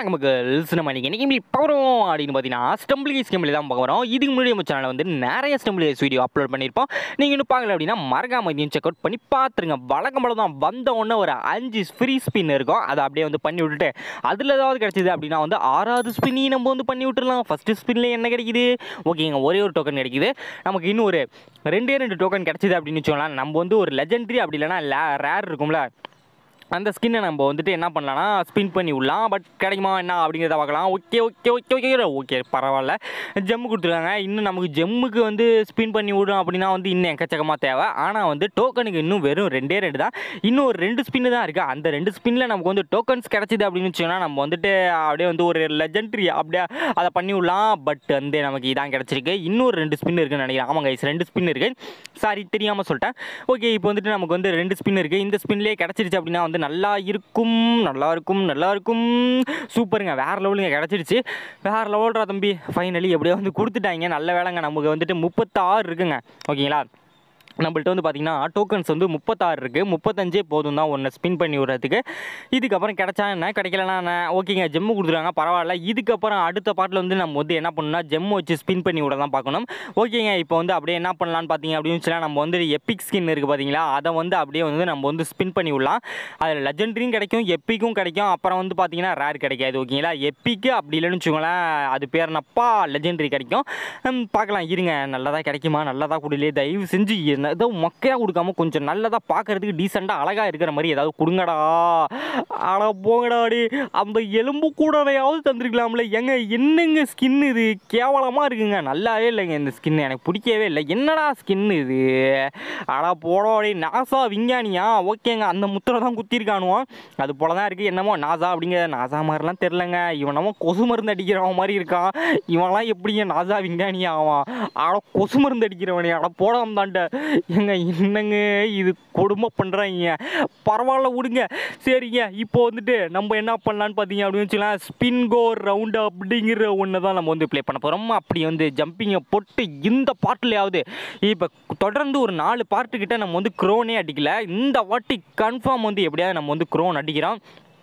வணக்கம் மக்கள்ஸ் நம்ம இன்னைக்கு என்ன கேம் போகிறோம் அப்படின்னு பார்த்தீங்கன்னா ஸ்டம்பிளிகேஸ் கேமில் தான் பார்க்க போகிறோம் இதுக்கு முன்னாடி நம்ம சேனலில் வந்து நிறைய ஸ்டம்பிளிகேஸ் வீடியோ அப்லோட் பண்ணியிருப்போம் நீங்கள் இன்னும் பார்க்கல அப்படின்னா மறக்காம இதையும் செக் அவுட் பண்ணி பார்த்துருங்க வழக்கம் போல தான் வந்த உடனே ஒரு அஞ்சு ஃப்ரீ ஸ்பின் இருக்கும் அதை அப்படியே வந்து பண்ணி விட்டுட்டு அதில் ஏதாவது கிடச்சிது அப்படின்னா வந்து ஆறாவது ஸ்பின்னையும் நம்ம வந்து பண்ணி விட்டுறலாம் ஃபஸ்ட்டு ஸ்பின்ல என்ன கிடைக்குது ஓகேங்க ஒரே ஒரு டோக்கன் கிடைக்குது நமக்கு இன்னும் ஒரு ரெண்டே ரெண்டு டோக்கன் கிடச்சிது அப்படின்னு வச்சுக்கோங்களேன் நம்ம வந்து ஒரு லெஜெண்டரி அப்படி இல்லைன்னா ரேர் இருக்கும்ல அந்த ஸ்கின்னை நம்ம வந்துட்டு என்ன பண்ணலாம்னா ஸ்பின் பண்ணி விடலாம் பட் கிடைக்குமா என்ன அப்படிங்கிறத பார்க்கலாம் okay okay okay okay okay பரவாயில்ல ஜெம்மு கொடுத்துருக்காங்க இன்னும் நமக்கு ஜெம்முக்கு வந்து ஸ்பின் பண்ணி விடும் அப்படின்னா வந்து இன்னும் எக்கச்சக்கமாக தேவை ஆனால் வந்து டோக்கனுக்கு இன்னும் வெறும் ரெண்டே ரெண்டு தான் இன்னும் ஒரு ரெண்டு ஸ்பின்னு தான் இருக்குது அந்த ரெண்டு ஸ்பின்னில் நமக்கு வந்து டோக்கன்ஸ் கிடச்சிது அப்படின்னு வச்சோன்னா நம்ம வந்துட்டு அப்படியே வந்து ஒரு லெஜெண்ட்ரி அப்படியே அதை பண்ணி விடலாம் பட் வந்து நமக்கு இதான் கிடச்சிருக்கு இன்னும் ஒரு ரெண்டு ஸ்பின் இருக்குன்னு நினைக்கிறேன் ஆமாங்க guys, ரெண்டு ஸ்பின் இருக்குது சாரி தெரியாமல் சொல்லிட்டேன் ஓகே இப்போ வந்துட்டு நமக்கு வந்து ரெண்டு ஸ்பின் இருக்குது இந்த ஸ்பின்லேயே கிடச்சிருச்சு அப்படின்னா வந்து நல்லா இருக்கும் நல்லா இருக்கும் நல்லா இருக்கும் சூப்பருங்க வேறு லெவலுங்க கிடச்சிருச்சு வேறு லெவல்ரா தம்பி ஃபைனலி எப்படியோ வந்து கொடுத்துட்டாங்க நல்ல வேலைங்க நமக்கு வந்துட்டு முப்பத்தாறு இருக்குங்க ஓகேங்களா நம்மள்ட்ட வந்து பார்த்தீங்கன்னா டோக்கன்ஸ் வந்து முப்பத்தாறு இருக்குது முப்பத்தஞ்சே போதும் தான் ஒன்று ஸ்பின் பண்ணி விடுறதுக்கு இதுக்கப்புறம் கிடைச்சா என்ன கிடைக்கலனா என்ன ஓகேங்க ஜெம்மு கொடுத்துருக்காங்க பரவாயில்ல இதுக்கப்புறம் அடுத்த பாட்டில் வந்து நம்ம வந்து என்ன பண்ணணும்னா ஜெம்மு வச்சு ஸ்பின் பண்ணி விட தான் பார்க்கணும் ஓகேங்க இப்போ வந்து அப்படியே என்ன பண்ணலான்னு பார்த்தீங்க அப்படின்னு வச்சுனா நம்ம வந்து எப்பிக் ஸ்கின் இருக்குது பார்த்தீங்களா அதை வந்து அப்படியே வந்து நம்ம வந்து ஸ்பின் பண்ணி விடலாம் அதில் லெஜெண்டரியும் கிடைக்கும் எப்பிக்கும் கிடைக்கும் அப்புறம் வந்து பார்த்தீங்கன்னா ரேர் கிடைக்காது ஓகேங்களா எப்பிக்கு அப்படி இல்லைன்னு வச்சுக்கோங்களேன் அது பேர் என்னப்பா லெஜெண்டரி கிடைக்கும் ஹம், பார்க்கலாம் இருங்க நல்லதாக கிடைக்குமா நல்லதாக கொடுலே தயவு செஞ்சு என்ன ஏதோ மொக்கையாக கொடுக்காம கொஞ்சம் நல்லதாக பார்க்கறதுக்கு டீசெண்டாக அழகாக இருக்கிற மாதிரி ஏதாவது கொடுங்கடா அட போங்கடா டே அந்த எலும்பு கூடவையாவது தந்திருக்கலாம்ல எங்க என்னங்க ஸ்கின் இது கேவலமாக இருக்குங்க நல்லாவே இல்லைங்க இந்த ஸ்கின் எனக்கு பிடிக்கவே இல்லை என்னடா ஸ்கின் இது அட போடோடே நாசா விஞ்ஞானியா ஓகேங்க அந்த முத்திரை தான் குத்திருக்கானுவோம் அது போல தான் இருக்குது என்னமோ நாசா அப்படிங்கிற நாசா மாதிரிலாம் தெரிலங்க இவனமோ கொசு மருந்து அடிக்கிறவன் மாதிரி இருக்கான் இவன்லாம் எப்படிங்க நாசா விஞ்ஞானி ஆவான் அட கொசு மருந்து அடிக்கிறவனே அட போடாம தாண்ட எங்க என்னங்க இது கொடுமை பண்ணுறாங்க பரவாயில்ல விடுங்க சரிங்க இப்போ வந்துட்டு நம்ம என்ன பண்ணலான்னு பார்த்தீங்க அப்படின்னு வச்சுக்கலாம் ஸ்பின் கோ ரவுண்டு அப்படிங்கிற ஒன்று தான் நம்ம வந்து ப்ளே பண்ண போகிறோம் அப்படி வந்து ஜம்பிங்கை போட்டு இந்த பாட்டிலையாவது இப்போ தொடர்ந்து ஒரு நாலு பாட்டு கிட்ட நம்ம வந்து க்ரோனே அடிக்கல இந்த வாட்டி கன்ஃபார்ம் வந்து எப்படியாவது நம்ம வந்து க்ரோன் அடிக்கிறோம்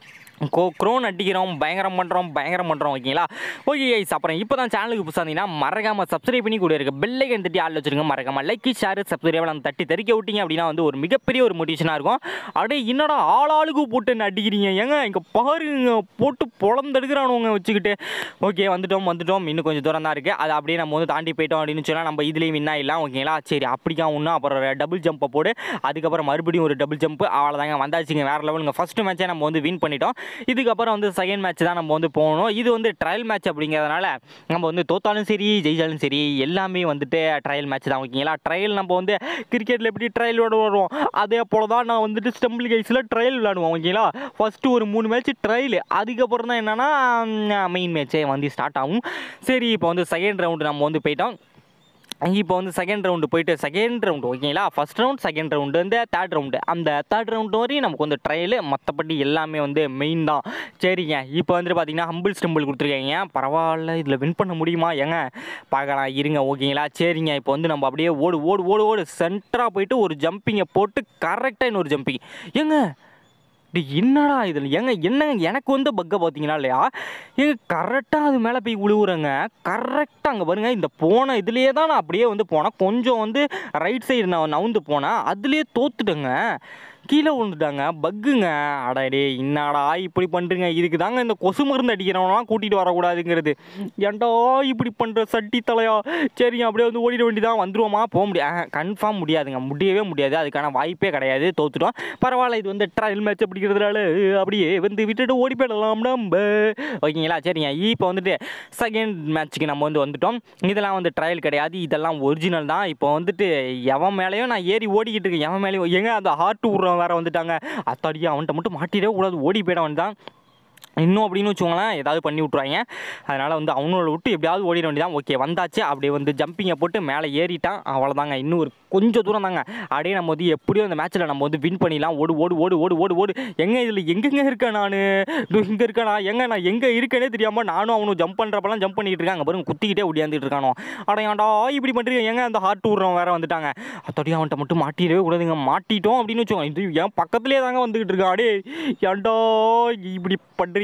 கோ க்ரோன் அடிக்கிறோம் பயங்கரம் பண்ணுறோம் பயங்கரம் பண்ணுறோம் ஓகேங்களா ஓகே கைஸ் அப்புறம் இப்போ தான் சேனலுக்கு புதுசாக இருந்தீங்கன்னா மறக்காமல் சப்ஸ்கிரைப் பண்ணி கூட இருக்க பெல்லைக்கன் தட்டி ஆள் வச்சிருங்க மறக்காமல் லைக் ஷேர் சப்ஸ்கிரைப் நம்ம தட்டி தெறிக்க விட்டீங்க அப்படின்னா வந்து ஒரு மிகப்பெரிய ஒரு மோட்டிவேஷனாக இருக்கும் அப்படியே என்னடா ஆளாளுக்கு போட்டு என்ன அடிக்கிறீங்க ஏங்க இங்கே பாருங்க போட்டு பொழந்தெடுக்கிறானுங்க வச்சுக்கிட்டு ஓகே வந்துட்டோம் வந்துட்டோம் இன்னும் கொஞ்சம் தூரம் தான் இருக்குது அதை அப்படியே நம்ம வந்து தாண்டி போயிட்டோம் அப்படின்னு சொன்னால் நம்ம இதுலேயும் வின்னா இல்லை ஓகேங்களா சரி அப்படிக்கா ஒன்றும் அப்புறம் டபுள் ஜம்பை போடு அதுக்கப்புறம் மறுபடியும் ஒரு டபுள் ஜம்ப் அவ்வளோதாங்க வந்தாச்சுங்க வேறு லெவலுங்க ஃபஸ்ட்டு மேட்சே நம்ம வந்து வின் பண்ணிட்டோம் இதுக்கப்புறம் வந்து செகண்ட் மேட்ச் தான் நம்ம வந்து போகணும் இது வந்து ட்ரையல் மேட்ச் அப்படிங்கிறதுனால நம்ம வந்து தோத்தாலும் சரி ஜெயிச்சாலும் சரி எல்லாமே வந்துட்டு ட்ரையல் மேட்ச் தான் ஓகேங்களா ட்ரையல் நம்ம வந்து கிரிக்கெட்டில் எப்படி ட்ரையல் விளாடுவோம் அதே போல தான் நான் வந்துட்டு ஸ்டம்பிள் கைஸில் ட்ரையல் விளாடுவோம் ஓகேங்களா ஃபஸ்ட்டு ஒரு மூணு மேட்ச் ட்ரையல் அதுக்கப்புறம் தான் என்னென்னா மெயின் மேட்ச்சே வந்து ஸ்டார்ட் ஆகும் சரி இப்போ வந்து செகண்ட் ரவுண்டு நம்ம வந்து போயிட்டோம் இப்போ வந்து செகண்ட் ரவுண்டு போயிட்டு செகண்ட் ரவுண்டு ஓகேங்களா ஃபஸ்ட் ரவுண்ட் செகண்ட் ரவுண்டு வந்து தேர்ட் ரவுண்டு அந்த தேர்ட் ரவுண்டு வரையும் நமக்கு வந்து ட்ரையல் மற்றபடி எல்லாமே வந்து மெயின் தான் சரிங்க இப்போ வந்துட்டு பார்த்தீங்கன்னா ஹம்பிள் ஸ்டம்பிள் கொடுத்துருக்கீங்க பரவாயில்ல இதில் வின் பண்ண முடியுமா ஏங்க பார்க்கலாம் இருங்க ஓகேங்களா சரிங்க இப்போ வந்து நம்ம அப்படியே ஓடு ஓடு ஓடு ஓடு சென்டராக போயிட்டு ஒரு ஜம்பிங்கை போட்டு கரெக்டாக இன்னொரு ஜம்பிங் ஏங்க டேய், என்னடா இதில் ஏங்க என்னங்க எனக்கு வந்து பக்கை பார்த்தீங்கன்னா இல்லையா ஏங்க கரெக்டாக அது மேலே போய் விழுவுறேங்க கரெக்டாக அங்கே பாருங்க இந்த போன இதுலேயே தான் நான் அப்படியே வந்து போனேன் கொஞ்சம் வந்து ரைட் சைடு நான் நவுந்து போனேன் அதுலேயே தோத்துட்டேங்க கீழே விழுந்துட்டாங்க பக்குங்க அடடே என்னடா இப்படி பண்ணுறீங்க இதுக்கு தாங்க இந்த கொசு மருந்து அடிக்கிறவனலாம் கூட்டிகிட்டு வரக்கூடாதுங்கிறது ஏன்டா இப்படி பண்ணுற சட்டி தலையா சரிங்க அப்படியே வந்து ஓடிட வேண்டியதான் வந்துருவோமா போக முடியாது கன்ஃபார்ம் முடியாதுங்க முடியவே முடியாது அதுக்கான வாய்ப்பே கிடையாது தோத்துட்டோம் பரவாயில்ல இது வந்து ட்ரையல் மேட்ச் அப்படிங்கிறதுனால அப்படியே வந்து விட்டுட்டு ஓடி போயிடலாம் நம்ம ஓகேங்களா சரிங்க இப்போ வந்துட்டு செகண்ட் மேட்ச்சுக்கு நம்ம வந்து வந்துட்டோம் இதெல்லாம் வந்து ட்ரையல் கிடையாது இதெல்லாம் ஒரிஜினல் தான் இப்போ வந்துட்டு எவன் மேலேயும் நான் ஏறி ஓடிக்கிட்டு இருக்கேன் எவன் மேலேயும் எங்க அந்த ஹார்ட் விட்றவன் வேற வந்துட்டாங்க அத்தாடியா அவன்கிட்ட மட்டும் மாட்டிடவே கூடாது ஓடி போயிட தான் இன்னும் அப்படின்னு வச்சுக்கோங்களேன் ஏதாவது பண்ணி விட்ருவாங்க அதனால் வந்து அவனோட விட்டு எப்படியாவது ஓடிட வேண்டியதான் ஓகே வந்தாச்சு அப்படியே வந்து ஜம்பிங்கை போட்டு மேலே ஏறிட்டான் அவ்வளோதாங்க இன்னும் ஒரு கொஞ்சம் தூரம் தாங்க அப்படியே நம்ம வந்து எப்படியோ அந்த மேட்ச்சில் நம்ம வந்து வின் பண்ணிடலாம் ஓடு ஓடு ஓடு ஓடு ஓடு ஓடு எங்கே இதில் எங்கெங்க இருக்கேன் நான் இதோ இங்கே இருக்கேனா எங்க நான் எங்கே இருக்கேனே தெரியாமல் நானும் அவனும் ஜம்ப் பண்ணுறப்பெல்லாம் ஜம்ப் பண்ணிட்டு இருக்காங்க பாருங்க குத்திக்கிட்டே ஓடியாந்துட்டு இருக்கானோ அடையாண்டா இப்படி பண்ணுறீங்க எங்க அந்த ஹார்ட் விட்றவன் வேற வந்துட்டாங்க அத்தோடய அவன்கிட்ட மட்டும் மாட்டிடவே கூடாதுங்க மாட்டிட்டோம் அப்படின்னு வச்சுக்கோங்க இது என் பக்கத்துலேயே தாங்க வந்துக்கிட்டு இருக்கான் அடே ஏன்டா இப்படி பண்ணுறீங்க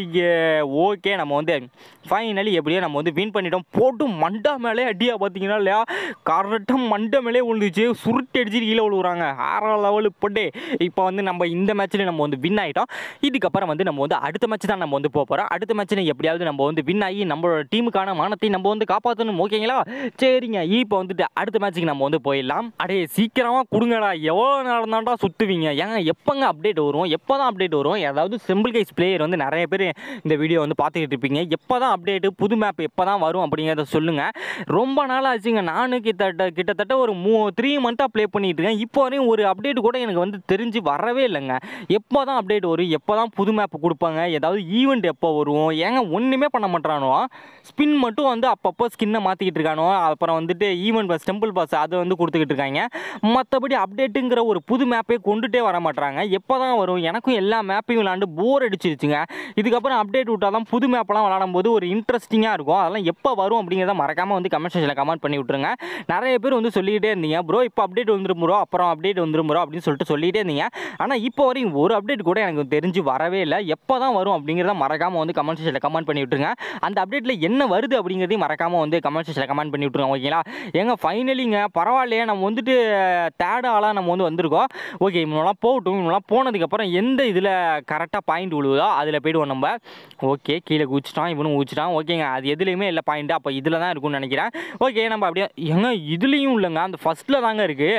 சரிங்க ஓகே நம்ம வந்து ஃபைனலி எப்படியோ நம்ம வந்து வின் பண்ணிட்டோம் போட்டு மண்டா மேலே அடியா பார்த்தீங்கன்னா இல்லையா கரெக்டாக மண்டை மேலே விழுந்துச்சு சுருட்டி அடிச்சு கீழே விழுவுறாங்க ஆறாம் லெவலு போட்டு இப்போ வந்து நம்ம இந்த மேட்ச்சில் நம்ம வந்து வின் ஆகிட்டோம் இதுக்கப்புறம் வந்து நம்ம வந்து அடுத்த மேட்ச் தான் நம்ம வந்து போக போகிறோம் அடுத்த மேட்ச்சில் எப்படியாவது நம்ம வந்து வின் ஆகி நம்மளோட டீமுக்கான மானத்தை நம்ம வந்து காப்பாற்றணும் ஓகேங்களா சரிங்க இப்போ வந்துட்டு அடுத்த மேட்ச்சுக்கு நம்ம வந்து போயிடலாம் அடே சீக்கிரமாக கொடுங்கடா எவ்வளோ நேரம் தான்டா சுற்றுவீங்க ஏங்க எப்போங்க அப்டேட் வரும் எப்போ தான் அப்டேட் வரும் ஏதாவது சிம்பிள் கைஸ் பிளேயர் வந்து நிறைய பேர் இந்த வீடியோ வந்து பார்த்துக்கிட்டு இருப்பீங்க எப்போ தான் அப்டேட்டு புது மேப் எப்போ தான் வரும் அப்படிங்கிறத சொல்லுங்கள் ரொம்ப நாள் ஆச்சுங்க நானும் கிட்டத்தட்ட கிட்டத்தட்ட ஒரு மூ த்ரீ மந்த்தாக ப்ளே பண்ணிட்டு இருக்கேன் இப்போ வரையும் ஒரு அப்டேட் கூட எனக்கு வந்து தெரிஞ்சு வரவே இல்லைங்க எப்போ தான் அப்டேட் வரும் எப்போ தான் புது மேப் கொடுப்பாங்க ஏதாவது ஈவெண்ட் எப்போ வரும் ஏங்க ஒன்றுமே பண்ண மாட்டானோ ஸ்பின் மட்டும் வந்து அப்பப்போ ஸ்கின்னை மாற்றிக்கிட்டு இருக்கானோ அப்புறம் வந்துட்டு ஈவெண்ட் பாஸ் டெம்பிள் பாஸ் அதை வந்து கொடுத்துக்கிட்டு இருக்காங்க மற்றபடி அப்டேட்டுங்கிற ஒரு புது மேப்பே கொண்டுட்டே வர மாட்டாங்க எப்போ தான் வரும் எனக்கும் எல்லா மேப்பையும் விளாண்டு போர் அடிச்சிருச்சுங்க இதுக்கப்புறம் அப்டேட் விட்டால் தான் புது மேப்பெல்லாம் விளாடும் போது ஒரு இன்ட்ரெஸ்டிங்காக இருக்கும் அதெல்லாம் எப்போ வரும் அப்படிங்கிறத மறக்காமல் வந்து கமெண்ட் செக்ஷனில் கமெண்ட் பண்ணி விட்ருங்க நிறைய பேர் வந்து சொல்லிக்கிட்டே இருந்தீங்க ப்ரோ இப்போ அப்டேட் வந்துரும் ப்ரோ அப்புறம் அப்டேட் வந்துரும் ப்ரோ அப்படின்னு சொல்லிட்டு சொல்லிகிட்டே இருந்தீங்க ஆனால் இப்போ வரையும் ஒரு அப்டேட் கூட எனக்கு தெரிஞ்சு வரவே இல்லை எப்போ தான் வரும் அப்படிங்கிறத மறக்காமல் வந்து கமெண்ட் செக்ஷனில் கமெண்ட் பண்ணி விட்ருங்க அந்த அப்டேட்டில் என்ன வருது அப்படிங்கிறதையும் மறக்காமல் வந்து கமெண்ட் செக்ஷனில் கமெண்ட் பண்ணி விட்ருங்க ஓகேங்களா ஏங்க ஃபைனலிங்க பரவாயில்லையே நம்ம வந்துட்டு தேர்ட் ஆளாக நம்ம வந்து வந்திருக்கோம் ஓகே இவனெல்லாம் போகட்டும் இவனெல்லாம் போனதுக்கப்புறம் எந்த இதில் கரெக்டாக பாயிண்ட் விழுவுதோ அதில் போய்டுவோம் நம்ம ஓகே கீழே குச்சிட்டான் இவனும் ஊச்சிட்டான் ஓகேங்க அது எதுலேயுமே இல்லை பாயிண்ட் அப்போ இதில் தான் இருக்கும்னு நினைக்கிறேன் ஓகே நம்ம அப்படியே ஏங்க இதுலேயும் இல்லைங்க அந்த ஃபஸ்ட்டில் தாங்க இருக்குது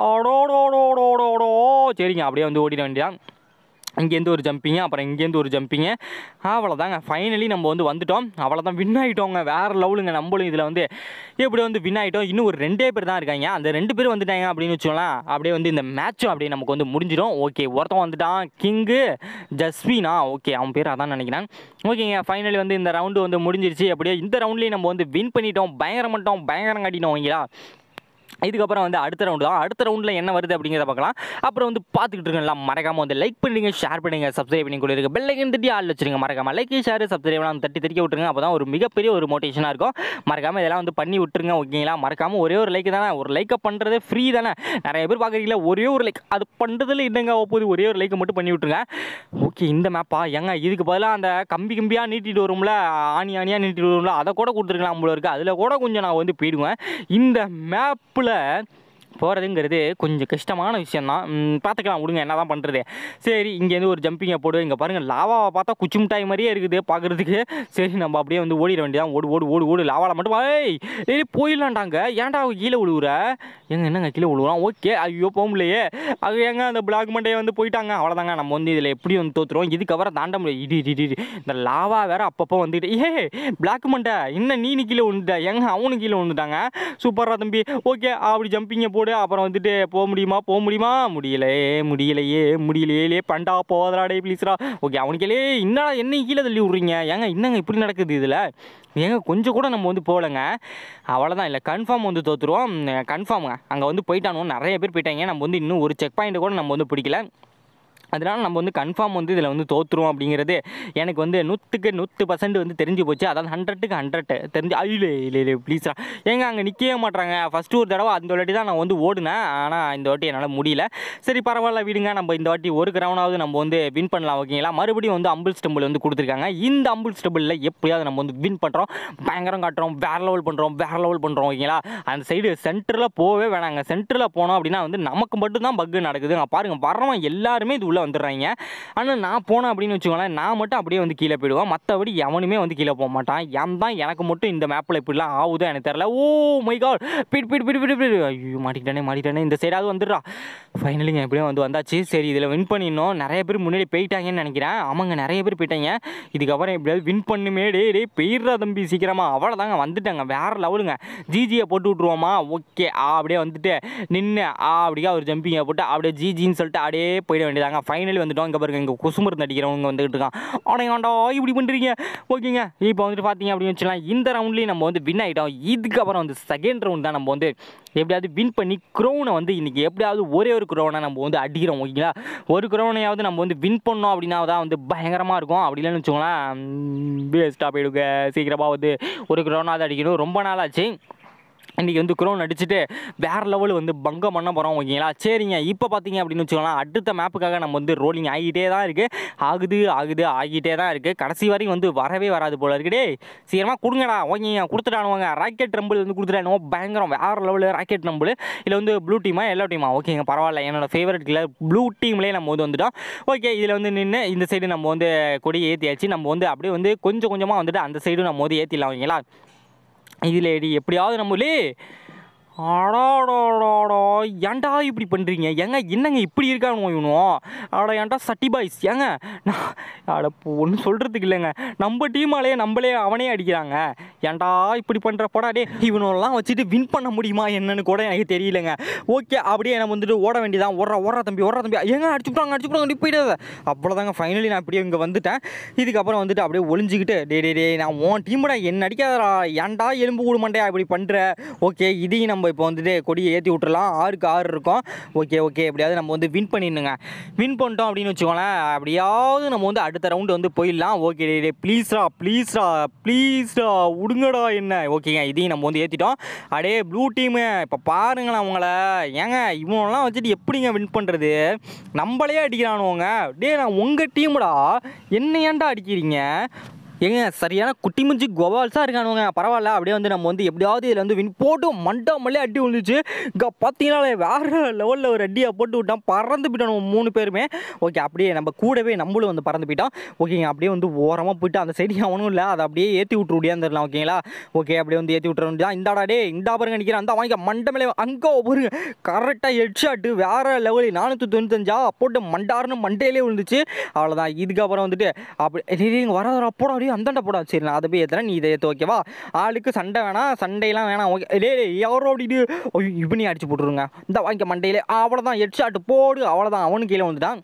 ஓடோடோடோடோடோ சரிங்க அப்படியே வந்து ஓடிட வேண்டியதான் இங்கேருந்து ஒரு ஜம்பிங்க அப்புறம் இங்கேருந்து ஒரு ஜம்பிங்க அவ்வளோதாங்க ஃபைனலி நம்ம வந்து வந்துட்டோம் அவ்வளோதான் வின் ஆகிட்டோங்க வேறு லெவலுங்க நம்மளும் இதில் வந்து எப்படி வந்து வின் ஆகிட்டோம் இன்னும் ஒரு ரெண்டே பேர் தான் இருக்காங்க அந்த ரெண்டு பேர் வந்துட்டாங்க அப்படின்னு வச்சுக்கலாம் அப்படியே வந்து இந்த மேட்சும் அப்படியே நமக்கு வந்து முடிஞ்சிடும் ஓகே ஒருத்தன் வந்துட்டான் கிங்கு ஜஸ்வினா ஓகே அவன் பேர் அதான் நினைக்கிறேன் ஓகேங்க ஃபைனலி வந்து இந்த ரவுண்டு வந்து முடிஞ்சிருச்சு அப்படியே இந்த ரவுண்ட்லேயும் நம்ம வந்து வின் பண்ணிட்டோம் பயங்கரம் பண்ணிட்டோம் பயங்கரம் காட்டிட்டோம் ஓகேங்களா இதுக்கப்புறம் வந்து அடுத்த ரவுண்டு தான் அடுத்த ரவுண்டில் என்ன வருது அப்படிங்கிறத பார்க்கலாம் அப்புறம் வந்து பார்த்துக்கிட்டு இருக்கலாம் மறக்காம வந்து லைக் பண்ணுங்க ஷேர் பண்ணுங்க சப்ஸ்கிரைப் பண்ணி கூட இருக்க பெல்லைக்கன் தட்டி ஆள் வச்சிருங்க மறக்காம லைக் ஷேர் சப்ஸ்கிரைப்லாம் தட்டி தட்டி விட்டுருங்க அப்போ தான் ஒரு மிகப்பெரிய ஒரு மோட்டிவேஷனாக இருக்கும் மறக்காம இதெல்லாம் வந்து பண்ணி விட்டுருங்க ஓகேங்களா மறக்காம ஒரே ஒரு லைக் தானே ஒரு லைக்கை பண்ணுறதே ஃப்ரீ தானே நிறைய பேர் பார்க்குறீங்களா ஒரே ஒரு லைக் அது பண்ணுறதுல என்னங்க போகுது ஒரே ஒரு லைக்கை மட்டும் பண்ணி விட்டுருங்க ஓகே இந்த மேப்பா ஏங்க இதுக்கு பதிலாக அந்த கம்பி கம்பியாக நீட்டிட்டு வரும்ல ஆணி ஆணியாக நீட்டிட்டு வரும்ல அதை கூட கொடுத்துருக்கலாம் போல இருக்குது அதில் கூட கொஞ்சம் நான் வந்து போயிடுவேன் இந்த மேப்பில் போகிறதுங்கிறது கொஞ்சம் கஷ்டமான விஷயந்தான் ம், பார்த்துக்கலாம் விடுங்க என்ன தான் பண்ணுறது சரி இங்கேருந்து ஒரு ஜம்பிங்கை போடு இங்கே பாருங்கள் லாவாவை பார்த்தா குச்சி மிட்டாய் மாதிரியே இருக்குது பார்க்குறதுக்கு சரி நம்ம அப்படியே வந்து ஓடிட வேண்டியதான் ஓடு ஓடு ஓடு ஓடு லாவாவில் மட்டும் ஏய் ஏய் போயிடலாண்டாங்க ஏன்டா அவ கீழே விழுவுற எங்க என்னங்க கீழே விழுவுறான் ஓகே ஐயோ போக முடியலையே அது ஏங்க அந்த பிளாக் மண்டையை வந்து போயிட்டாங்க அவ்வளோதாங்க நம்ம வந்து இதில் எப்படி வந்து தோற்றுருவோம் இதுக்கப்புறம் தாண்ட முடியும் இடி இடி இடி இந்த லாவா வேற அப்பப்போ வந்துட்டு ஏ பிளாக் மண்டை இன்னும் நீ கீழே விழுந்துட்ட எங்க அவனு கீழே விழுந்துட்டாங்க சூப்பரா தம்பி ஓகே அப்படி ஜம்பிங்கை போடு அப்புறம் வந்துட்டு போக முடியுமா போக முடியுமா முடியலையே முடியலையே முடியலையே பண்டா போதலாடே ப்ளீஸ்ரா ஓகே அவனுக்கே என்னடா என்ன கீழே தள்ளி விட்றீங்க ஏங்க என்னங்க இப்படி நடக்குது இதில் ஏங்க கொஞ்சம் கூட நம்ம வந்து போகலங்க அவ்வளோதான் இல்லை கன்ஃபார்ம் வந்து தோற்றுருவோம் கன்ஃபார்முங்க அங்கே வந்து போயிட்டானோ நிறைய பேர் போயிட்டாங்க நம்ம வந்து இன்னும் ஒரு செக் பாயிண்ட் கூட நம்ம வந்து பிடிக்கல அதனால நம்ம வந்து கன்ஃபார்ம் வந்து இதில் வந்து தோற்றுருவோம் அப்படிங்கிறது எனக்கு வந்து நூற்றுக்கு நூற்று பர்சன்ட் வந்து தெரிஞ்சு போச்சு அதாவது ஹண்ட்ரட்டுக்கு ஹண்ட்ரட் தெரிஞ்சு இல்லை இல்லை இல்லை ப்ளீஸ்ரா ஏங்க அங்கே நிற்கவே மாட்றாங்க ஃபஸ்ட்டு ஒரு தடவை அந்த வாட்டி தான் நான் வந்து ஓடினேன் ஆனால் இந்த வாட்டி என்னால் முடியல சரி பரவாயில்ல விடுங்க நம்ம இந்த வாட்டி ஒரு கிரவுனாவது நம்ம வந்து வின் பண்ணலாம் ஓகேங்களா மறுபடியும் வந்து அம்புல் ஸ்டம்பிள் வந்து கொடுத்துருக்காங்க இந்த அம்புல் ஸ்டம்பிளில் எப்படியாவது நம்ம வந்து வின் பண்ணுறோம் பயங்கரம் காட்டுறோம் வேற லெவல் பண்ணுறோம் வேற லெவல் பண்ணுறோம் ஓகேங்களா அந்த சைடு சென்டரில் போகவே வேணாங்க சென்டரில் போனோம் அப்படின்னா வந்து நமக்கு மட்டும் தான் பக்கு நடக்குது அங்க பாருங்க வர்றவன் எல்லாருமே இது உள்ளே வந்துடுறாங்க ஆனால் நான் போனேன் அப்படின்னு வச்சுக்கோங்களேன் நான் மட்டும் அப்படியே வந்து கீழே போயிடுவேன் மற்றபடி எவனுமே வந்து கீழே போக மாட்டான் ஏன் தான் எனக்கு மட்டும் இந்த மேப்பில் இப்படிலாம் ஆகுதோ எனக்கு தெரியல oh my god bit bit bit bit bit ஐயோ மாட்டிக்கிட்டானே மாட்டிக்கிட்டானே இந்த சைடாவது வந்துடுறா ஃபைனலிங்க எப்படியும் வந்து வந்தாச்சு சரி இதில் வின் பண்ணிடணும் நிறைய பேர் முன்னாடி போயிட்டாங்கன்னு நினைக்கிறேன் ஆமாங்க நிறைய பேர் போயிட்டாங்க இதுக்கப்புறம் எப்படியாவது வின் பண்ணுமே டே டே போயிடுறா தம்பி சீக்கிரமா அவ்வளோதாங்க வந்துட்டாங்க வேற லெவலுங்க ஜிஜியை போட்டு விட்ருவோமா ஓகே ஆ அப்படியே வந்துட்டு நின்று ஆ அப்படியே ஒரு ஜம்பிங்கை போட்டு அப்படியே ஜிஜின்னு சொல்லிட்டு அப்படியே போயிட வேண்டியதாங்க ஃபைனலி வந்துட்டோம் இங்கே பாருங்க இங்கே குசுமருந்து அடிக்கிறவங்க வந்துகிட்டு இருக்கான் ஆடையாண்டா இப்படி பண்ணுறீங்க ஓகேங்க இப்போ வந்துட்டு பார்த்தீங்க அப்படின்னு வச்சுக்கலாம் இந்த ரவுண்ட்லேயும் நம்ம வந்து வின் ஆகிட்டோம் இதுக்கப்புறம் வந்து செகண்ட் ரவுண்ட் தான் நம்ம வந்து எப்படியாவது வின் பண்ணி க்ரௌனை வந்து இன்றைக்கி எப்படியாவது ஒரே ஒரு க்ரௌனை நம்ம வந்து அடிக்கிறோம் ஓகேங்களா ஒரு க்ரௌனையாவது நம்ம வந்து வின் பண்ணோம் அப்படின்னா தான் வந்து பயங்கரமாக இருக்கும் அப்படி இல்லைன்னு வச்சுக்கோங்களேன் வேஸ்ட்டாக போயிடுங்க சீக்கிரமாக வந்து ஒரு க்ரௌனாவது அடிக்கணும் ரொம்ப நாள் ஆச்சு இன்றைக்கி வந்து குரோன் அடிச்சுட்டு வேறு லெவல் வந்து பங்கம் பண்ண போகிறோம் ஓகேங்களா சரிங்க இப்போ பார்த்தீங்க அப்படின்னு வச்சுக்கோங்களேன் அடுத்த மேப்புக்காக நம்ம வந்து ரோலிங் ஆகிட்டே தான் இருக்குது ஆகுது ஆகுது ஆகிட்டே தான் இருக்குது கடைசி வரைக்கும் வந்து வரவே வராது போல இருக்குடே சீக்கிரமாக கொடுங்கடா ஓகேங்க கொடுத்துட்டானுவாங்க ராக்கெட் ரம்பிள் வந்து கொடுத்துட்டானுவோ பயங்கரம் வேறு லெவலில் ராக்கெட் ரம்பிள் இதில் வந்து ப்ளூ டீமா எல்லோ டீமா ஓகேங்க பரவாயில்ல என்னோட ஃபேவரட் கிளர் ப்ளூ டீம்லேயே நம்ம வந்து வந்துட்டோம் ஓகே இதில் வந்து நின்று இந்த சைடு நம்ம வந்து கொடி ஏற்றியாச்சு நம்ம வந்து அப்படியே வந்து கொஞ்சம் கொஞ்சமாக வந்துட்டு அந்த சைடும் நம்ம வந்து ஏற்றிடலாம் ஓகேங்களா இதில் எடி எப்படியாவது நம்மளே அடாடாடாடா ஏன்டா இப்படி பண்ணுறீங்க ஏங்க என்னங்க இப்படி இருக்கானு இவனும் அட ஏன்டா சட்டி பாய்ஸ் ஏங்க நான் அட ஒன்றும் சொல்கிறதுக்கு இல்லைங்க நம்ம டீமாலே நம்மளே அவனே அடிக்கிறாங்க ஏன்டா இப்படி பண்ணுற போடா டே இவனெல்லாம் வச்சுட்டு வின் பண்ண முடியுமா என்னன்னு கூட எனக்கு தெரியலங்க ஓகே அப்படியே நம்ம வந்துட்டு ஓட வேண்டியதான் ஓடுறா ஓடுறா தம்பி ஓடுறா தம்பி ஏங்க அடிச்சுட்டாங்க அடிச்சுட்டாங்க போயிடாத அவ்வளோதாங்க ஃபைனலி நான் அப்படியே இங்கே வந்துட்டேன் இதுக்கப்புறம் வந்துட்டு அப்படியே ஒளிஞ்சிக்கிட்டு டே டே டே நான் உன் டீமோட என்ன அடிக்காதடா ஏன்டா எலும்பு கூடு மண்டையா இப்படி பண்ணுற ஓகே இதையும் நம்ம இப்போ வந்துட்டு கொடியை ஏற்றி விட்டுறலாம் ஆறுக்கு ஆறு இருக்கும் ஓகே ஓகே எப்படியாவது நம்ம வந்து வின் பண்ணிடணுங்க வின் பண்ணிட்டோம் அப்படின்னு வச்சுக்கோங்களேன் அப்படியாவது நம்ம வந்து அடுத்த ரவுண்டு வந்து போயிடலாம் ஓகே டே டே ப்ளீஸ்ரா ப்ளீஸ்ரா ப்ளீஸ்ரா விடுங்கடா என்ன ஓகேங்க இதையும் நம்ம வந்து ஏற்றிட்டோம் அடே ப்ளூ டீமு இப்போ பாருங்களேன் உங்கள ஏங்க இவனெல்லாம் வச்சுட்டு எப்படிங்க வின் பண்ணுறது நம்மளே அடிக்கிறானுவோங்க டே நான் உங்கள் டீமுடா என்ன ஏன்டா அடிக்கிறீங்க ஏங்க சரியான குட்டி முஞ்சி கோவால்ஸாக இருக்கானுங்க பரவாயில்ல அப்படியே வந்து நம்ம வந்து எப்படியாவது இதில் வந்து வின் போட்டு மண்டா மல்லே அடி விழுந்துச்சு இங்கே பார்த்தீங்கன்னா வேறு லெவலில் ஒரு அடியை போட்டு விட்டான் பறந்து போயிட்டான் மூணு பேருமே ஓகே அப்படியே நம்ம கூடவே நம்மளும் வந்து பறந்து போயிட்டோம் ஓகேங்க அப்படியே வந்து ஓரமாக போயிட்டு அந்த சைடு அவனும் இல்லை அதை அப்படியே ஏற்றி விட்டு விடியாந்துடலாம் ஓகேங்களா ஓகே அப்படியே வந்து ஏற்றி விட்டுற வேண்டியதான் இந்தாடா டே இந்தா பாருங்க நிற்கிறேன் அந்த வாங்கிக்க மண்டை மேலே அங்கே பாருங்க கரெக்டாக ஹெட் ஷாட்டு வேறு லெவலில் நானூற்றி தொண்ணூத்தஞ்சா போட்டு மண்டாருன்னு மண்டையிலே விழுந்துச்சு அவ்வளோதான் இதுக்கப்புறம் வந்துட்டு அப்படி நீங்கள் வர வர போடா அப்படியே அந்தாண்ட போடா சரி நான் அதை போய் ஏற்றுறேன் நீ இதை ஏற்று ஓகேவா ஆளுக்கு சண்டை வேணாம் சண்டையெல்லாம் வேணாம் ஓகே டே யாரோ அப்படிட்டு ஐயோ இப்போ நீ அடிச்சு போட்டுருங்க இந்த வாங்கிக்க மண்டையிலே அவ்வளோதான் ஹெட் ஷாட்டு போடு அவ்வளோதான் அவனு கீழே வந்துட்டான்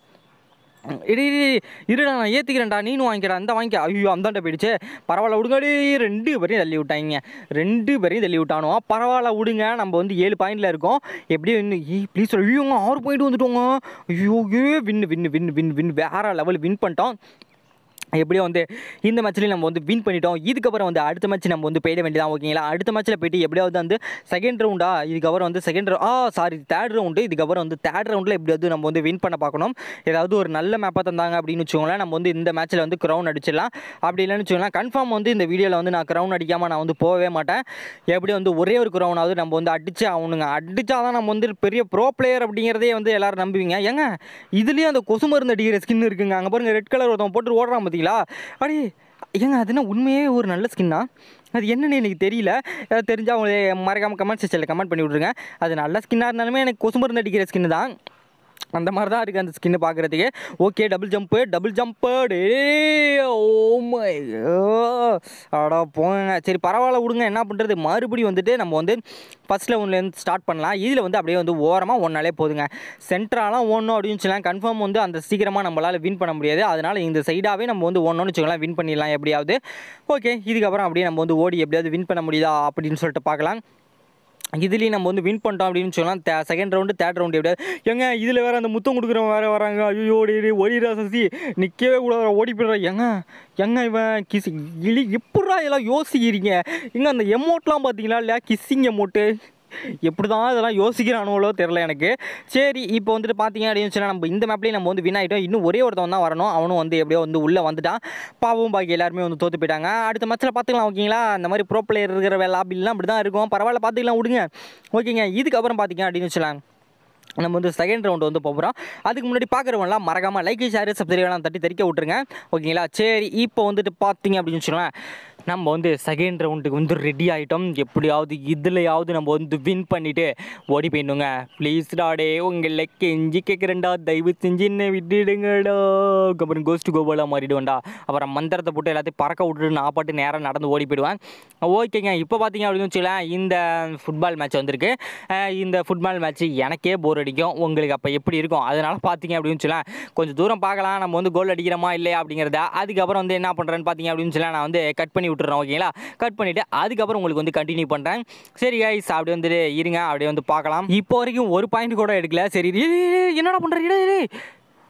இடி இடி, இடி. இருடா நான் ஏற்றிக்கிறேன்டா நீனும் வாங்கிக்கடா இந்த வாங்கிக்க ஐயோ அந்தாண்ட போயிடுச்சு பரவாயில்ல விடுங்கடி ரெண்டு பேரையும் தள்ளி விட்டாங்க ரெண்டு பேரையும் தள்ளி விட்டானோ பரவாயில்ல விடுங்க நம்ம வந்து ஏழு பாயிண்டில் இருக்கோம் எப்படியும் இன்னும் ஈ ப்ளீஸ் ஐயோங்க ஆறு பாயிண்ட் வந்துட்டோங்க ஐயோ ஏ win win win win win வேற லெவல் வின் பண்ணிட்டோம் எப்படியோ வந்து இந்த மேட்ச்லேயும் நம்ம வந்து வின் பண்ணிட்டோம் இதுக்கப்புறம் வந்து அடுத்த மேட்ச் நம்ம வந்து போயிட வேண்டியதான் ஓகேங்களா அடுத்த மேட்ச்சில் போயிட்டு எப்படியாவது வந்து செகண்ட் ரவுண்டா இதுக்கப்புறம் வந்து செகண்ட் ஆ சாரி தேர்ட் ரவுண்டு இதுக்கப்புறம் வந்து தேர்ட் ரவுண்டில் எப்படியாவது நம்ம வந்து வின் பண்ண பார்க்கணும் ஏதாவது ஒரு நல்ல மேப்பாக தந்தாங்க அப்படின்னு வச்சுக்கோங்களேன் நம்ம வந்து இந்த மேட்ச்சில் வந்து க்ரௌன் அடிச்சிடலாம் அப்படி இல்லைன்னு வச்சுக்கோங்களேன் கன்ஃபார்ம் வந்து இந்த வீடியோவில் வந்து நான் க்ரௌன் அடிக்காமல் நான் வந்து போகவே மாட்டேன் எப்படி வந்து ஒரே ஒரு க்ரௌனாவது நம்ம வந்து அடிச்சு ஆகணுங்க அடிச்சா தான் நம்ம வந்து பெரிய ப்ரோ பிளேயர் அப்படிங்கிறதே வந்து எல்லாரும் நம்புவீங்க ஏங்க இதுலேயும் அந்த கொசு மருந்து அடிக்கிற ஸ்கின் இருக்குங்க அங்கே பாருங்க ரெட் கலர் ஒருத்தன் போட்டு ஓடுறான் பார்த்தீங்களா அடி ஏங்க அது என்ன உண்மையே ஒரு நல்ல ஸ்கின்னா அது என்னன்னு எனக்கு தெரியல ஏதாவது தெரிஞ்சால் அவங்க மறக்காமல் கமெண்ட் செக்ஷனில் கமெண்ட் பண்ணி விட்ருங்க அது நல்ல ஸ்கின்னாக இருந்தாலுமே எனக்கு கொசு மருந்து அடிக்கிற ஸ்கின்னு தான் அந்த மாதிரி தான் இருக்குது அந்த ஸ்கின்னு பார்க்குறதுக்கு okay double jump double jump டே ஓ மை அடா போங்க சரி பரவாயில்ல விடுங்க என்ன பண்ணுறது மறுபடியும் வந்துட்டு நம்ம வந்து ஃபஸ்ட் லெவன்லேருந்து ஸ்டார்ட் பண்ணலாம் இதில் வந்து அப்படியே வந்து ஓரமாக ஒன்றாலே போதுங்க சென்ட்ராலாம் ஒன்றும் அப்படின்னு சொல்லலாம் கன்ஃபார்ம் வந்து அந்த சீக்கிரமாக நம்மளால் வின் பண்ண முடியாது அதனால் இந்த சைடாகவே நம்ம வந்து ஒன்றுன்னு வச்சுக்கலாம் வின் பண்ணிடலாம் எப்படியாவது ஓகே இதுக்கப்புறம் அப்படியே நம்ம வந்து ஓடி எப்படியாவது வின் பண்ண முடியுதா அப்படின்னு சொல்லிட்டு பார்க்கலாம் இதுலேயும் நம்ம வந்து வின் பண்ணிட்டோம் அப்படின்னு சொல்லலாம் செகண்ட் ரவுண்டு தேர்ட் ரவுண்டு எப்படியாவது ஏங்க இதில் வேறு அந்த முத்தம் கொடுக்குறவங்க வேறு வராங்க ஐயோ ஓடி ஓடிடா சசி நிற்கவே கூட ஓடி போயிடுறா ஏங்க எங்க இவன் கிஸ் இழி எப்படா எல்லாம் யோசிக்கிறீங்க எங்க அந்த எமௌண்ட்லாம் பார்த்தீங்களா இல்லையா கிஸ்ஸிங் எமௌண்ட்டு எப்படி தான் இதெல்லாம் யோசிக்கிறானுங்களோ தெரில எனக்கு சரி இப்போ வந்துட்டு பார்த்தீங்க அப்படின்னு சொன்னால் நம்ம இந்த மேப்லேயும் நம்ம வந்து வின் ஆகிட்டோம் இன்னும் ஒரே ஒருத்தவன் தான் வரணும் அவனும் வந்து எப்படியோ வந்து உள்ளே வந்துட்டான் பாவம் பாக்கி எல்லாருமே வந்து தோற்று போயிட்டாங்க அடுத்த மேட்ச்சில் பார்த்துக்கலாம் ஓகேங்களா இந்த மாதிரி ப்ரோ பிளேயர் இருக்கிற லாபிலாம் அப்படி தான் இருக்கும் பரவாயில்ல பார்த்துக்கலாம் விடுங்க ஓகேங்க இதுக்கப்புறம் பார்த்தீங்க அப்படின்னு வச்சுலாம் நம்ம வந்து செகண்ட் ரவுண்டு வந்து போகிறோம் அதுக்கு முன்னாடி பார்க்குறவங்களாம் மறக்காமல் லைக் ஷேர் சப்ஸ்கிரைப்லாம் தட்டி தெரிக்க விட்ருங்க ஓகேங்களா சரி இப்போ வந்துட்டு பார்த்தீங்க அப்படின்னு வச்சுக்கோங்களேன் நம்ம வந்து செகண்ட் ரவுண்டுக்கு வந்து ரெடி ஆகிட்டோம் எப்படியாவது இதுலையாவது நம்ம வந்து வின் பண்ணிவிட்டு ஓடி போயிடணுங்க ப்ளீஸ் டாடே உங்களை கெஞ்சி கேட்குறேன்டா தயவு செஞ்சு என்ன விட்டுடுங்கடா அப்புறம் கோஸ்ட் கோபாலாக மாறிடுவேன்டா அப்புறம் மந்திரத்தை போட்டு எல்லாத்தையும் பறக்க விட்டுட்டு நான் பாட்டு நேராக நடந்து ஓடி போயிடுவேன் ஓகேங்க இப்போ பார்த்தீங்க அப்படின்னு வச்சுக்கலாம் இந்த ஃபுட்பால் மேட்ச் வந்திருக்கு அஹ் இந்த ஃபுட்பால் மேட்ச் எனக்கே போர் அடிக்கும் உங்களுக்கு அப்போ எப்படி இருக்கும் அதனால் பார்த்தீங்க அப்படின்னு சொல்லலாம் கொஞ்சம் தூரம் பார்க்கலாம் நம்ம வந்து கோல் அடிக்கிறோமா இல்லையா அப்படிங்கிறத அதுக்கப்புறம் வந்து என்ன பண்ணுறேன்னு பார்த்தீங்க அப்படின்னு சொல்லலாம் நான் வந்து கட் பண்ணி விட்டுறேன் ஓகேங்களா கட் பண்ணிவிட்டு அதுக்கப்புறம் உங்களுக்கு வந்து கண்டினியூ பண்ணுறேன் சரி கைஸ் அப்படி வந்துட்டு இருங்க அப்படியே வந்து பார்க்கலாம் இப்போ வரைக்கும் ஒரு பாயிண்ட் கூட எடுக்கல சரி டேய், டேய், டேய், என்னடா பண்ணுறீங்க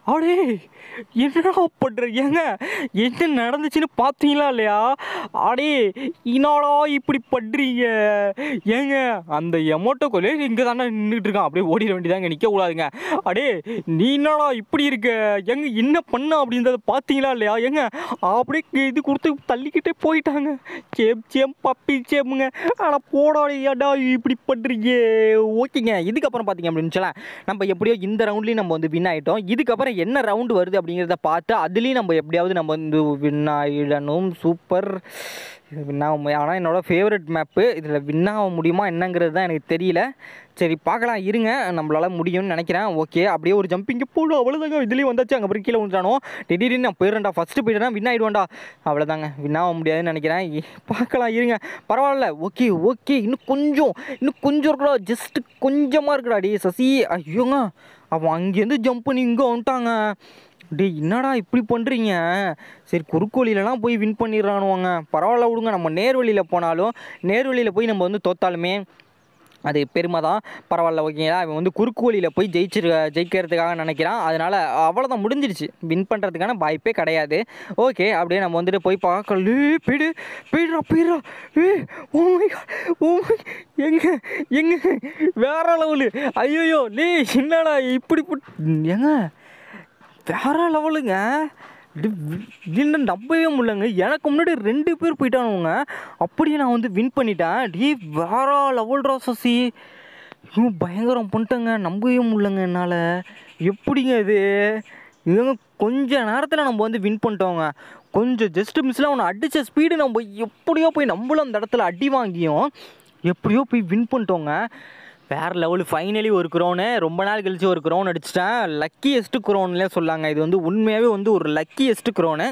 அடே என்னடா பண்ணுற ஏங்க என்ன நடந்துச்சுன்னு பார்த்தீங்களா இல்லையா அடே என்னடா இப்படி பண்ணுறீங்க ஏங்க அந்த எமோட்டோ கொலே இங்கே தானே நின்றுட்டு இருக்கான் அப்படியே ஓடிட வேண்டியதாங்க நிற்க கூடாதுங்க அடே நீ என்னடா இப்படி இருக்க எங்க என்ன பண்ண அப்படின்றத பார்த்தீங்களா இல்லையா ஏங்க அப்படியே இது கொடுத்து தள்ளிக்கிட்டே போயிட்டாங்க சேம் சேம் பப்பி சேமுங்க அட போடா ஏடா இப்படி பண்ணுறீங்க ஓகேங்க இதுக்கப்புறம் பார்த்தீங்க அப்படின்னு சொல்லலாம் நம்ம எப்படியோ இந்த ரவுண்ட்லேயும் நம்ம வந்து வின் ஆகிட்டோம் இதுக்கப்புறம் என்ன ரவுண்டு வருது அப்படிங்கிறத பார்த்து அதுலேயும் நம்ம எப்படியாவது நம்ம வந்து வின் ஆகிடணும் சூப்பர் இது வின் ஆக முடியும் ஆனால் என்னோட ஃபேவரட் மேப்பு இதில் வின் ஆக முடியுமா என்னங்கிறது தான் எனக்கு தெரியல சரி பார்க்கலாம் இருங்க நம்மளால் முடியும்னு நினைக்கிறேன் ஓகே அப்படியே ஒரு ஜம்பிங்க போடும் அவ்வளோதாங்க இதுலேயும் வந்தாச்சு அங்கே அப்புறம் கீழே வந்துட்டானோ திடீர்னு நான் போயிடுறேன்டா ஃபஸ்ட்டு போயிட்டேன்னா வின் ஆகிடுவேன்டா அவ்வளோதாங்க வின் ஆக முடியாதுன்னு நினைக்கிறேன் இ- பார்க்கலாம் இருங்க பரவாயில்ல ஓகே ஓகே இன்னும் கொஞ்சம் இன்னும் கொஞ்சம் இருக்குடா ஜஸ்ட்டு கொஞ்சமாக இருக்குடா டி சசி ஐயோங்க அவன் அங்கேருந்து ஜம்ப் பண்ணி இங்கே வந்துட்டாங்க டேய் என்னடா இப்படி பண்ணுறீங்க சரி குறுக்கோலிலலாம் போய் வின் பண்ணிடுறானுவாங்க பரவாயில்ல விடுங்க நம்ம நேர்வழியில் போனாலும் நேர்வழியில் போய் நம்ம வந்து தோத்தாலுமே அது பெருமை தான் பரவாயில்ல ஓகேங்களா அவன் வந்து குறுக்கு வழியில் போய் ஜெயிச்சிரு ஜெயிக்கிறதுக்காக நினைக்கிறான் அதனால் அவ்வளோதான் முடிஞ்சிடுச்சு வின் பண்ணுறதுக்கான வாய்ப்பே கிடையாது ஓகே அப்படியே நம்ம வந்துட்டு போய் பார்க்கல ஏய், போயிடு போயிடுறா போயிடுறா ஏ ஓ மை ஓ எங்க எங்க வேற லெவலு ஐயோ லே என்னடா இப்படி புட் ஏங்க வேற லெவலுங்க என்ன நம்பவே முடியலங்க எனக்கு முன்னாடி ரெண்டு பேர் போயிட்டானுங்க அப்படியே நான் வந்து வின் பண்ணிட்டேன் டீ வேற லெவல்ரா சசி இவன் பயங்கரம் பண்ணிட்டேங்க நம்பவே முடியலங்க என்னால் எப்படிங்க இது இவங்க கொஞ்ச நேரத்தில் நம்ம வந்து வின் பண்ணிட்டோங்க கொஞ்சம் ஜஸ்ட் மிஸ்ஸில் அவனை அடித்த ஸ்பீடு நம்ம எப்படியோ போய் நம்மளும் அந்த இடத்துல அடி வாங்கியும் எப்படியோ போய் வின் பண்ணிட்டோங்க வேறு லெவலு ஃபைனலி ஒரு க்ரௌனு ரொம்ப நாள் கழிச்சு ஒரு க்ரௌன் அடிச்சிட்டேன் லக்கியஸ்ட்டு க்ரௌன்லேயே சொல்லாங்க இது வந்து உண்மையாகவே வந்து ஒரு லக்கியஸ்ட்டு க்ரௌனு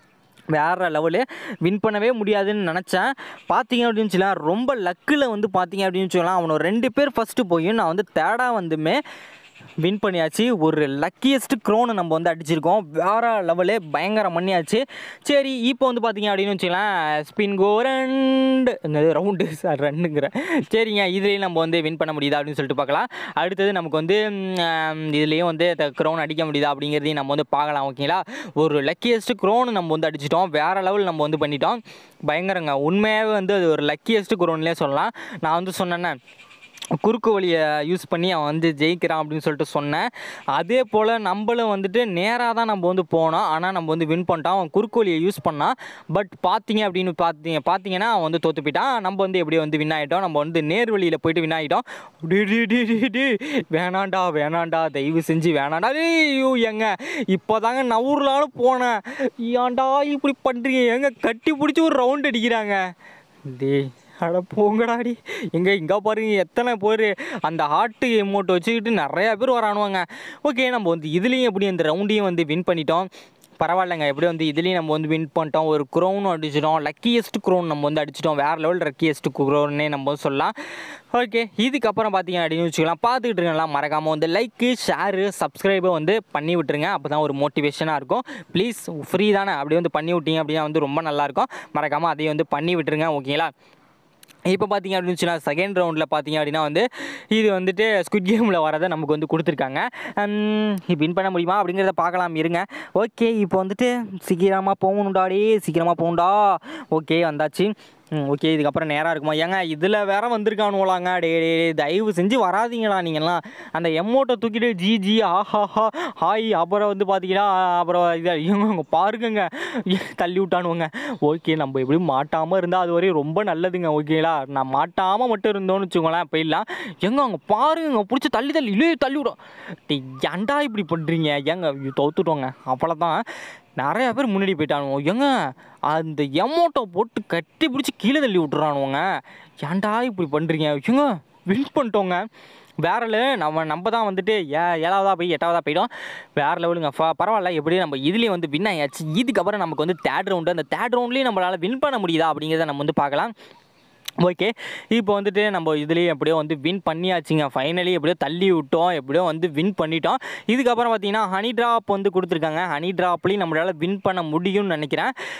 வேறு லெவலு வின் பண்ணவே முடியாதுன்னு நினச்சேன் பார்த்தீங்க அப்படின்னு வச்சுக்கலாம் ரொம்ப லக்கில் வந்து பார்த்தீங்க அப்படின்னு வச்சுக்கலாம் அவனை ரெண்டு பேர் ஃபஸ்ட்டு போய் நான் வந்து தேர்டாக வந்துமே வின் பண்ணியாச்சு ஒரு லக்கியஸ்ட் க்ரோனை நம்ம வந்து அடிச்சிருக்கோம் வேற லெவலு பயங்கரம் பண்ணியாச்சு சரி இப்போ வந்து பார்த்தீங்க அப்படின்னு வச்சுக்கலாம் ஸ்பின் கோ ரெண்டு ரவுண்டு சார் ரன்னுங்கிறேன் சரிங்க இதுலேயும் நம்ம வந்து வின் பண்ண முடியுதா அப்படின்னு சொல்லிட்டு பார்க்கலாம் அடுத்தது நமக்கு வந்து ம், இதுலேயும் வந்து க்ரௌன் அடிக்க முடியுதா அப்படிங்கிறதையும் நம்ம வந்து பார்க்கலாம் ஓகேங்களா ஒரு லக்கியஸ்ட் க்ரோன் நம்ம வந்து அடிச்சிட்டோம் வேறு லெவல் நம்ம வந்து பண்ணிட்டோம் பயங்கரங்க உண்மையாகவே வந்து அது ஒரு லக்கியஸ்ட் க்ரோன்லேயே சொல்லலாம் நான் வந்து சொன்னேன்னே குறுக்கு வழியை யூஸ் பண்ணி அவன் வந்து ஜெயிக்கிறான் அப்படின்னு சொல்லிட்டு சொன்னேன் அதே போல் நம்மளும் வந்துட்டு நேராக தான் நம்ம வந்து போனோம் ஆனால் நம்ம வந்து வின் பண்ணிட்டோம் அவன் குறுக்கு வழியை யூஸ் பண்ணான் பட் பார்த்தீங்க அப்படின்னு பார்த்தீங்க பார்த்தீங்கன்னா அவன் வந்து தோத்து போயிட்டான் நம்ம வந்து எப்படியோ வந்து வின் ஆகிட்டோம் நம்ம வந்து நேர் வழியில் போயிட்டு வின் ஆகிட்டோம் டி, டி, டி, டி, டி. வேணாண்டா வேணாண்டா தயவு செஞ்சு வேணாண்டா டேய், ஐயோ எங்க இப்போ தாங்க நவுர்லான்னு போனேன் ஏன்டா இப்படி பண்ணுறீங்க எங்க கட்டி பிடிச்சி ஒரு ரவுண்ட் அடிக்கிறாங்க டேய் அட போங்கடாடி எங்க இங்கே பாருங்க எத்தனை பேர் அந்த ஹார்ட்டு எமௌண்ட் வச்சுக்கிட்டு நிறையா பேர் வரானுவாங்க ஓகே நம்ம வந்து இதுலேயும் எப்படி அந்த ரவுண்டையும் வந்து வின் பண்ணிட்டோம் பரவாயில்லைங்க எப்படி வந்து இதுலேயும் நம்ம வந்து வின் பண்ணிட்டோம் ஒரு க்ரௌன் அடிச்சிட்டோம் லக்கியஸ்ட் க்ரௌன் நம்ம வந்து அடிச்சிட்டோம் வேறு லெவல் லக்கியஸ்ட் க்ரௌன்னே நம்ம வந்து சொல்லலாம் ஓகே இதுக்கப்புறம் பார்த்தீங்க அப்படின்னு வச்சுக்கலாம் பார்த்துக்கிட்டு இருங்களா மறக்காமல் வந்து லைக்கு ஷேரு சப்ஸ்கிரைபை வந்து பண்ணி விட்டுருங்க அப்போ தான் ஒரு மோட்டிவேஷனாக இருக்கும் ப்ளீஸ் ஃப்ரீ தானே அப்படி வந்து பண்ணி விட்டீங்க அப்படின்னா வந்து ரொம்ப நல்லாயிருக்கும் மறக்காமல் அதையும் வந்து பண்ணி விட்டுருங்க ஓகேங்களா இப்போ பார்த்தீங்க அப்படின்னு சொன்னால் செகண்ட் ரவுண்டில் பார்த்தீங்க அப்படின்னா வந்து இது வந்துட்டு ஸ்குட் கேமில் வரதை நமக்கு வந்து கொடுத்துருக்காங்க வின் பண்ண முடியுமா அப்படிங்கிறத பார்க்கலாம் இருங்க ஓகே இப்போ வந்துட்டு சீக்கிரமாக போகணுண்டாடி சீக்கிரமாக போகணுண்டா ஓகே வந்தாச்சு ம் ஓகே இதுக்கப்புறம் நேராக இருக்குமா ஏங்க இதில் வேற வந்திருக்கானுவலாங்க டே டே டே, தயவு செஞ்சு வராதீங்களா நீங்கள்லாம் அந்த எம்மோட்டை தூக்கிட்டு ஜி ஜி ஆஹாஹா ஹாய் அப்புறம் வந்து பார்த்தீங்கன்னா அப்புறம் இதை இவங்க அங்கே பாருங்கங்க தள்ளி விட்டானுவங்க ஓகே நம்ம எப்படி மாட்டாமல் இருந்தால் அது வரையும் ரொம்ப நல்லதுங்க ஓகேங்களா நான் மாட்டாமல் மட்டும் இருந்தோம்னு வச்சுக்கோங்களேன் போயிடலாம் எங்க அங்கே பாருங்க பிடிச்சி தள்ளி தள்ளி இல்லையே தள்ளி விடும் டேய், ஏன்டா இப்படி பண்ணுறீங்க ஏங்க ஐயோ, தோத்துட்டோங்க அவ்வளோதான் நிறைய பேர் முன்னாடி போயிட்டானுவோ ஏங்க அந்த எமோட்டோ போட்டு கட்டி பிடிச்சி கீழே தள்ளி விட்டுறானுவோங்க ஏன்டா இப்படி பண்ணுறீங்க ஏங்க வின் பண்ணிட்டோங்க வேற level. நம்ம நம்ம தான் வந்துட்டு ஏ ஏழாவதா போய் எட்டாவதா போயிடும் வேற லெவலுங்க ஃபா பரவாயில்ல எப்படி நம்ம இதுலேயும் வந்து வின் ஆயாச்சு இதுக்கப்புறம் நமக்கு வந்து தேர்ட் ரவுண்டு அந்த தேர்ட் ரவுண்ட்லேயும் நம்மளால் வின் பண்ண முடியுதா அப்படிங்கிறத நம்ம வந்து பார்க்கலாம் ஓகே இப்போ வந்துட்டு நம்ம இதுலேயே எப்படியோ வந்து வின் பண்ணியாச்சுங்க ஃபைனலி எப்படியோ தள்ளி விட்டோம் எப்படியோ வந்து வின் பண்ணிட்டோம் இதுக்கப்புறம் பார்த்தீங்கன்னா ஹனி ட்ராப் வந்து கொடுத்துருக்காங்க ஹனி ட்ராப்லேயும் நம்மளால் வின் பண்ண முடியும்னு நினைக்கிறேன்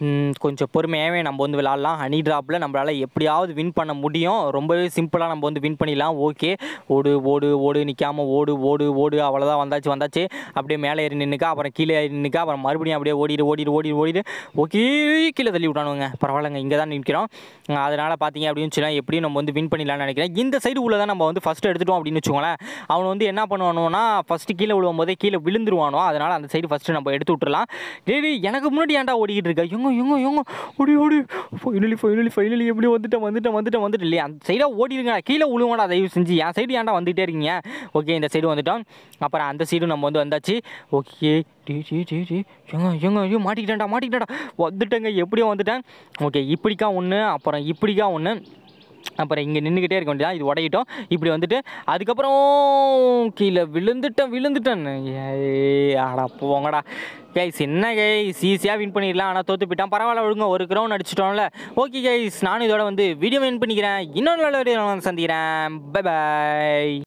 ம், கொஞ்சம் பொறுமையாகவே நம்ம வந்து விளாட்லாம் ஹனி ட்ராப்பில் நம்மளால் எப்படியாவது வின் பண்ண முடியும் ரொம்பவே சிம்பிளாக நம்ம வந்து வின் பண்ணிடலாம் ஓகே ஓடு ஓடு ஓடு நிற்காம ஓடு ஓடு ஓடு அவ்வளோதான் வந்தாச்சு வந்தாச்சு அப்படியே மேலே ஏறி நின்றுக்கா அப்புறம் கீழே ஏறி நின்றுக்கா அப்புறம் மறுபடியும் அப்படியே ஓடிடு ஓடிடு ஓடிடு ஓடிடு ஓகே கீழே தள்ளி விட்டானுங்க பரவாயில்லைங்க இங்கே தான் நிற்கிறோம் அதனால் பார்த்தீங்க அப்படின்னு வச்சுக்கலாம் எப்படியும் நம்ம வந்து வின் பண்ணிடலாம்னு நினைக்கிறேன் இந்த சைடு உள்ள தான் நம்ம வந்து ஃபஸ்ட்டு எடுத்துட்டோம் அப்படின்னு வச்சுக்கோங்களேன் அவன் வந்து என்ன பண்ணுவானுன்னா ஃபஸ்ட்டு கீழே விழுவும் போதே கீழே விழுந்துருவானோ அதனால் அந்த சைடு ஃபஸ்ட்டு நம்ம எடுத்து விட்டுறலாம் டேய் டேய், எனக்கு முன்னாடி ஏன்டா ஓடிக்கிட்டு இருக்கா எங்க எங்க எங்க ஓடி ஓடி ஃபைனலி ஃபைனலி ஃபைனலி எப்படி வந்துட்டேன் வந்துட்டேன் வந்துட்டேன் வந்துட்டு இல்லையா அந்த சைடாக ஓடிடுங்க கீழே விழுவாடா தயவு செஞ்சு என் சைடு ஏன்டா வந்துகிட்டே இருக்கீங்க ஓகே இந்த சைடு வந்துட்டோம் அப்புறம் அந்த சைடும் நம்ம வந்து வந்தாச்சு ஓகே டி டி டி டி எங்க எங்க ஐயோ மாட்டிக்கிட்டேன்டா மாட்டிக்கிட்டேன்டா வந்துட்டேங்க எப்படியோ வந்துட்டேன் ஓகே இப்படிக்கா ஒன்று அப்புறம் இப்படிக்கா ஒன்று அப்புறம் இங்கே நின்றுக்கிட்டே இருக்க வேண்டியதான் இது உடையிட்டோம் இப்படி வந்துட்டு அதுக்கப்புறம் கீழே விழுந்துட்டேன் விழுந்துட்டேன் ஏய், அடா போங்கடா கைஸ் என்ன கைஸ் ஈஸியாக வின் பண்ணிடலாம் ஆனால் தோத்து போயிட்டான் பரவாயில்ல விடுங்க ஒரு கிரௌண்ட் அடிச்சிட்டோம்ல ஓகே கைஸ் நானும் இதோட வந்து வீடியோ வின் பண்ணிக்கிறேன் இன்னொரு நல்ல வீடியோ சந்திக்கிறேன் பை பாய்